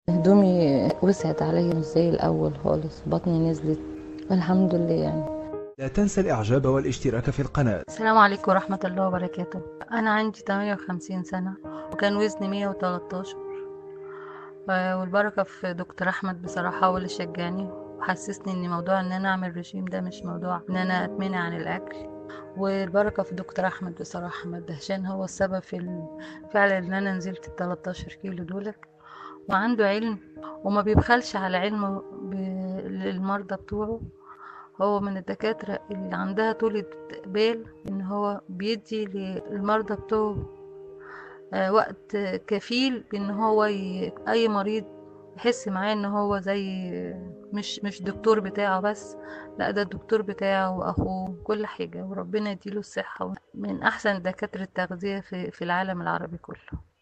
هدومي وسعت عليا مش زي الأول خالص بطني نزلت الحمد لله يعني لا تنسى الإعجاب والاشتراك في القناة السلام عليكم ورحمة الله وبركاته أنا عندي 58 سنة وكان وزني 113 آه، والبركة في دكتور أحمد بصراحة هو اللي شجعني وحسسني إن موضوع إن أنا أعمل رجيم ده مش موضوع إن أنا أتمنع عن الأكل والبركة في دكتور أحمد بصراحة أحمد دهشان هو السبب في ال- فعلا إن أنا نزلت ال 13 كيلو دولك وعنده علم وما بيبخلش على علمه ب- للمرضى بتوعه هو من الدكاترة اللي عندها طولة بال إن هو بيدي للمرضى بتوعه آه، وقت كفيل بإن هو ي... أي مريض يحس معاه إن هو زي مش مش دكتور بتاعه بس لا ده الدكتور بتاعه وأخوه كل حاجة وربنا يديله الصحة من أحسن دكاترة التغذية في, في العالم العربي كله